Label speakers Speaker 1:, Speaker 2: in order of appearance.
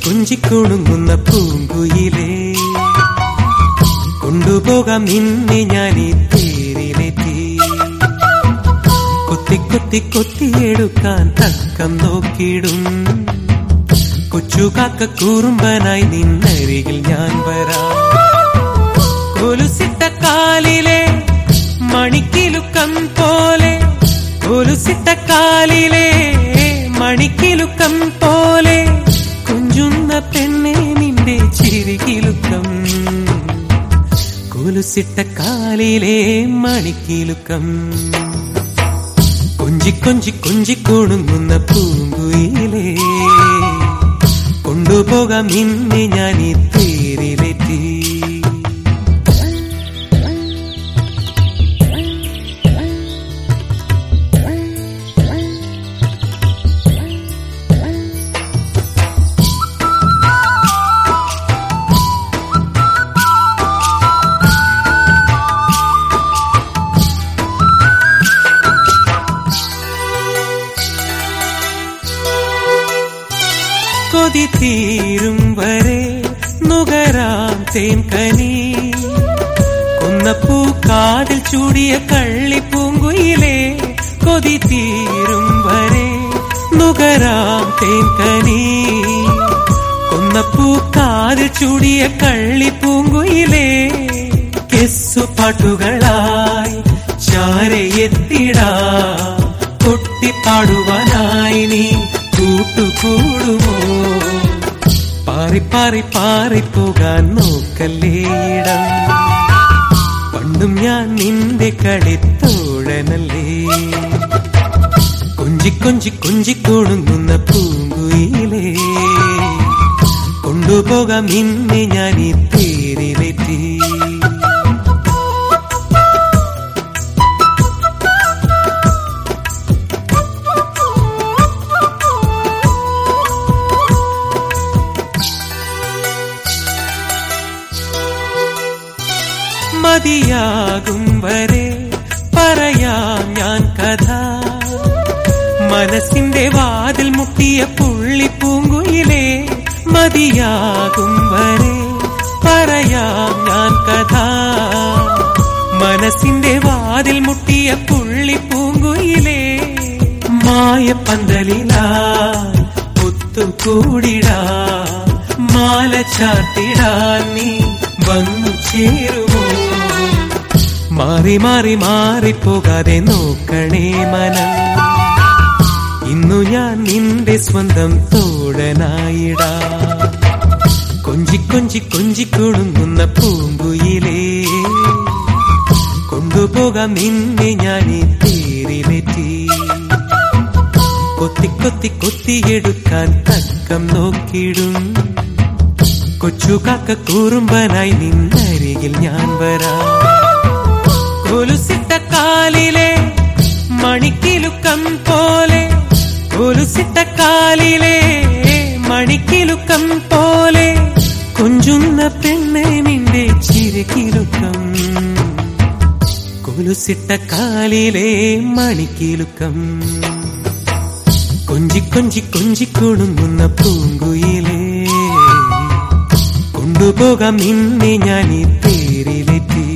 Speaker 1: കൊഞ്ചിക്കൊണുങ്ങുന്ന പൂങ്കുയിലേ കൊണ്ടുപോകാം നിന്നെ ഞാൻ ഈ തേരിലെത്തി കൊത്തി കൊത്തി കൊത്തിയെടുക്കാൻ തക്കം നോക്കിയിടും കൊച്ചുകാക്ക കൂറുമ്പനായി നിന്നരികിൽ ഞാൻ വരാം കൊലുസിട്ട കാലിലെ മണിക്കിലുക്കം പോലെ കൊലുസിട്ട കാലിലെ മണിക്കിലുക്കം പോലെ കുഞ്ചുന്ന പെണ്ണെ നിന്റെ ചിരികിലുക്കം കൊലുസിട്ട കാലിലെ മണിക്കിലുക്കം കൊഞ്ചി കൊഞ്ചി കൊഞ്ചി കൊടുങ്ങുന്ന പൂങ്കുയിലേ കൊണ്ടുപോകാം നിന്നെ ഞാൻ ഈ തേരിലെത്തി കൊതി തീരും വരെ നുകരാം തേൻകനി കൊന്നപ്പൂ കാതിൽ ചൂടിയ കള്ളിപ്പൂങ്കുയിലേ കൊതി തീരും വരെ നുകരാം തേൻകനി കൊന്നപ്പൂ കാതിൽ ചൂടിയ കള്ളിപ്പൂങ്കുയിലേ കെസ്സു പാട്ടുകളായി ചാരയെത്തിടാ കൊട്ടിപ്പാടുവാനായി നീ കൂട്ടുകൂടുമോ പാറി പാറി പാറിപ്പോകാൻ നോക്കല്ലേയിടം പണ്ടും ഞാൻ നിന്റെ കളിത്തോഴനല്ലേ കൊഞ്ചി കൊഞ്ചി കൊഞ്ചി കൊടുങ്ങുന്ന പൂങ്കുയിലേ കൊണ്ടുപോകാം നിന്നെ ഞാൻ ഈ തേരിലെത്തി മതിയാകും വരെ പറയാം ഞാൻ കഥ മനസ്സിന്റെ വാതിൽ മുട്ടിയ പുള്ളിപ്പൂങ്കുയിലേ മതിയാകും വരെ പറയാം ഞാൻ കഥ മനസ്സിന്റെ വാതിൽ മുട്ടിയ പുള്ളിപ്പൂങ്കുയിലേ മായപ്പന്തലിലാ ഒത്തുകൂടിടാ മാല ചാർത്തിടാൻ നീ വന്നു ചേരുമോ മാറി മാറി മാറിപ്പോകാതെ നോക്കണേ മനം ഇന്നു ഞാൻ നിന്റെ സ്വന്തം തോടനായിടാ കൊഞ്ചി കൊഞ്ചി കൊഞ്ചി കൊടുങ്ങുന്ന പൂങ്കുയിലേ കൊണ്ടുപോകാം നിന്നെ ഞാൻ ഈ തേരിലെത്തി കൊത്തി കൊത്തി കൊത്തിയെടുക്കാൻ തക്കം നോക്കിയിടും കൊച്ചുകാക്ക കൂറുമ്പനായി നിന്നരികിൽ ഞാൻ വരാം കൊലുസിട്ട കാലിലെ മണിക്കിലുക്കം പോലെ കൊലുസിട്ട കാലിലെ മണിക്കിലുക്കം പോലെ കൊഞ്ചുന്ന പെണ്ണെ നിന്റെ ചിരകിലുക്കം കൊലുസിട്ട കാലിലെ മണിക്കിലുക്കം കൊഞ്ചി കൊഞ്ചി കൊഞ്ചി കൊടുങ്ങുന്ന പൂങ്കുയിലേ കൊണ്ടുപോകാം നിന്നെ ഞാൻ ഈ തേരിലെത്തി